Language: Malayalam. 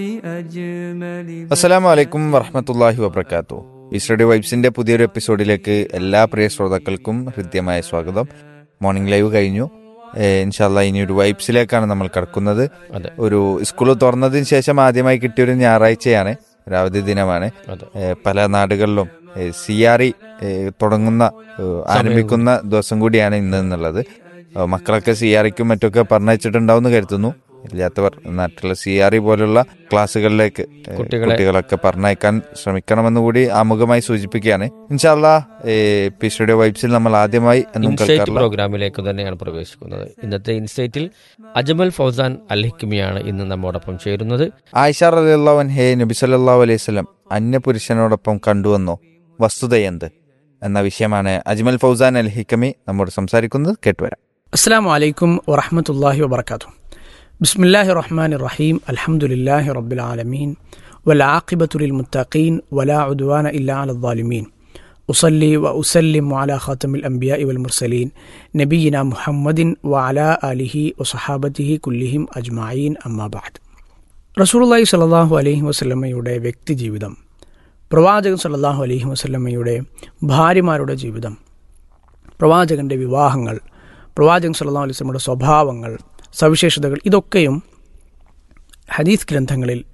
അസ്സലാമു അലൈക്കും വറഹമത്തല്ലാഹി വബർക്കാത്തു ഇസ്രഡി വൈബ്സിന്റെ പുതിയൊരു എപ്പിസോഡിലേക്ക് എല്ലാ പ്രിയ ശ്രോതാക്കൾക്കും ഹൃദ്യമായ സ്വാഗതം മോർണിംഗ് ലൈവ് കഴിഞ്ഞു ഏഹ് ഇൻഷാല്ല ഇനി ഒരു വൈബ്സിലേക്കാണ് നമ്മൾ കടക്കുന്നത് അതെ. ഒരു സ്കൂൾ തുറന്നതിന് ശേഷം ആദ്യമായി കിട്ടിയ ഒരു ഞായറാഴ്ചയാണ് ഒരു അവധി ദിനമാണ് അതെ. ഏഹ് പല നാടുകളിലും സി ആർ ഇ തുടങ്ങുന്ന ഏഹ് ആരംഭിക്കുന്ന ദിവസം കൂടിയാണ് ഇന്ന് എന്നുള്ളത് ഏഹ് മക്കളൊക്കെ സി ആർ ഇക്കും മറ്റൊക്കെ പറഞ്ഞയച്ചിട്ടുണ്ടാവും എന്ന് കരുതുന്നു ഇല്ലാത്തവർ നാട്ടിലെ സി ആർ ഇ പോലുള്ള ക്ലാസ്സുകളിലേക്ക് ഏഹ് കുട്ടികളെ- കുട്ടികളൊക്കെ പറഞ്ഞയക്കാൻ ശ്രമിക്കണമെന്ന് കൂടി ആമുഖമായി സൂചിപ്പിക്കുകയാണ് ഇൻഷാല്ല പി സ്റ്റുഡിയോ വൈബ്സിൽ നമ്മൾ ആദ്യമായി എന്നും ഇൻസൈറ്റ് കേൾക്കാറുള്ള പ്രോഗ്രാമിലേക്ക് തന്നെയാണ് പ്രവേശിക്കുന്നത് ഇന്നത്തെ ഇൻസൈറ്റിൽ അജ്മൽ ഫൗസാൻ അൽ ഹിക്മിയാണ് ഇന്ന് നമ്മോടൊപ്പം ചേരുന്നത് ആയിഷ റലിയല്ലാവൻ ഹേ നബി സല്ലല്ലാഹു അലൈഹി വസല്ലം അന്യപുരുഷനോടൊപ്പം കണ്ടുവന്നോ വസ്തുതയെന്ത് എന്ന വിഷയമാണ് അജ്മൽ ഫൗസാൻ അൽ ഹിക്കമി നമ്മോട് സംസാരിക്കുന്നത് കേട്ടുവരാം السلام عليكم ورحمة الله وبركاته بسم الله الرحمن الرحيم الحمد لله رب العالمين والعاقبة للمتقين ولا عدوان إلا على الظالمين أصلي وأسلم على خاتم الأنبياء والمرسلين نبينا محمد وعلى آله وصحابته كلهم أجمعين أما بعد റസൂലുള്ളാഹി സ്വല്ലല്ലാഹു അലൈഹി വസല്ലമയുടെ വ്യക്തി ജീവിതം പ്രവാചകൻ സല്ലല്ലാഹു അലൈഹി വസല്ലമയുടെ ഭാര്യമാരുടെ ജീവിതം പ്രവാചകന്റെ വിവാഹങ്ങൾ പ്രവാചകൻ സല്ലല്ലാഹു അലൈഹി വസല്ലമയുടെ സ്വഭാവങ്ങൾ സവിശേഷതകൾ ഇതൊക്കെയും ഹദീസ് ഗ്രന്ഥങ്ങളിൽ